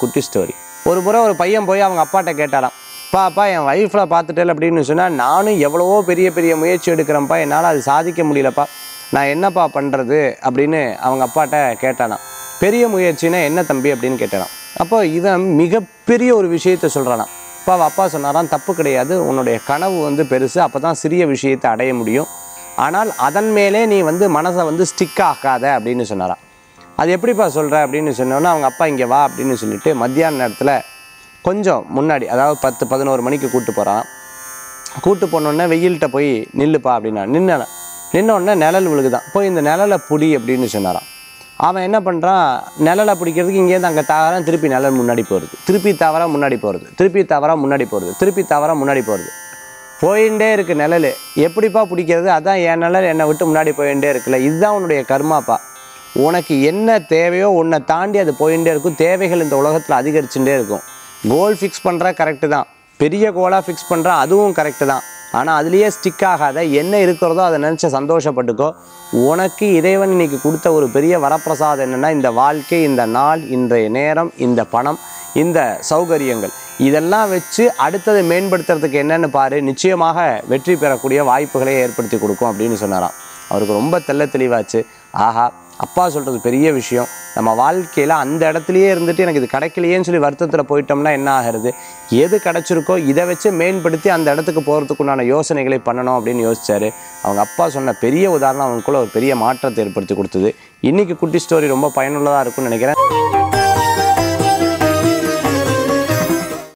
குட்டி ஸ்டோரி ஒரு முறை ஒரு பையன் போய் அவங்க அப்பாட்ட கேட்டாராம் அப்பா அப்பா என் ஒய்ஃபில் பார்த்துட்டேன் அப்படின்னு சொன்னால் நானும் எவ்வளவோ பெரிய பெரிய முயற்சி எடுக்கிறேன்ப்பா என்னால் அது சாதிக்க முடியலப்பா நான் என்னப்பா பண்ணுறது அப்படின்னு அவங்க அப்பாட்ட கேட்டானாம் பெரிய முயற்சினா என்ன தம்பி அப்படின்னு கேட்டானாம் அப்போ இவன் மிகப்பெரிய ஒரு விஷயத்த சொல்கிறானாம் அப்பா அவ அப்பா சொன்னாராம் தப்பு கிடையாது உன்னுடைய கனவு வந்து பெருசு அப்போ தான் சிறிய விஷயத்தை அடைய முடியும் ஆனால் அதன் மேலே நீ வந்து மனசை வந்து ஸ்டிக் ஆக்காத அப்படின்னு சொன்னாராம் அது எப்படிப்பா சொல்கிற அப்படின்னு சொன்னோன்னே அவங்க அப்பா இங்கே வா அப்படின்னு சொல்லிட்டு மத்தியான நேரத்தில் கொஞ்சம் முன்னாடி அதாவது பத்து பதினோரு மணிக்கு கூப்பிட்டு போகிறான் கூட்டு போனோடனே வெயில்கிட்ட போய் நில்லுப்பா அப்படின்னா நின்ன நின்ன உடனே நிழல் விழுகுதான் போய் இந்த நிழலை புடி அப்படின்னு சொன்னாராம் அவன் என்ன பண்ணுறான் நிழலை பிடிக்கிறதுக்கு இங்கேருந்து அங்கே தவறான் திருப்பி நிழல் முன்னாடி போகிறது திருப்பி தவறா முன்னாடி போகிறது திருப்பி தவறா முன்னாடி போகிறது திருப்பி தவறா முன்னாடி போகிறது போயிட்டே இருக்கு நிழல் எப்படிப்பா பிடிக்கிறது அதான் என் நிழல் என்னை விட்டு முன்னாடி போயிட்டே இருக்குல்ல இதுதான் உன்னுடைய கர்மாப்பா உனக்கு என்ன தேவையோ உன்னை தாண்டி அது போயிட்டே இருக்கும் தேவைகள் இந்த உலகத்தில் அதிகரிச்சுட்டே இருக்கும் கோல் ஃபிக்ஸ் பண்ணுற கரெக்டு தான் பெரிய கோலாக ஃபிக்ஸ் பண்ணுற அதுவும் கரெக்டு தான் ஆனால் அதுலேயே ஸ்டிக் ஆகாத என்ன இருக்கிறதோ அதை நினச்சி சந்தோஷப்பட்டுக்கோ உனக்கு இறைவன் இன்னைக்கு கொடுத்த ஒரு பெரிய வரப்பிரசாதம் என்னென்னா இந்த வாழ்க்கை இந்த நாள் இன்றைய நேரம் இந்த பணம் இந்த சௌகரியங்கள் இதெல்லாம் வச்சு அடுத்ததை மேம்படுத்துறதுக்கு என்னன்னு பாரு நிச்சயமாக வெற்றி பெறக்கூடிய வாய்ப்புகளை ஏற்படுத்தி கொடுக்கும் அப்படின்னு சொன்னாராம் அவருக்கு ரொம்ப தெள்ள தெளிவாச்சு ஆஹா அப்பா சொல்கிறது பெரிய விஷயம் நம்ம வாழ்க்கையில் அந்த இடத்துலையே இருந்துட்டு எனக்கு இது கிடைக்கலையேன்னு சொல்லி வருத்தத்தில் போயிட்டோம்னா என்ன ஆகிறது எது கிடைச்சிருக்கோ இதை வச்சு மேம்படுத்தி அந்த இடத்துக்கு போகிறதுக்குண்டான யோசனைகளை பண்ணணும் அப்படின்னு யோசிச்சாரு அவங்க அப்பா சொன்ன பெரிய உதாரணம் அவங்களுக்குள்ள ஒரு பெரிய மாற்றத்தை ஏற்படுத்தி கொடுத்தது இன்னைக்கு குட்டி ஸ்டோரி ரொம்ப பயனுள்ளதாக இருக்கும்னு நினைக்கிறேன்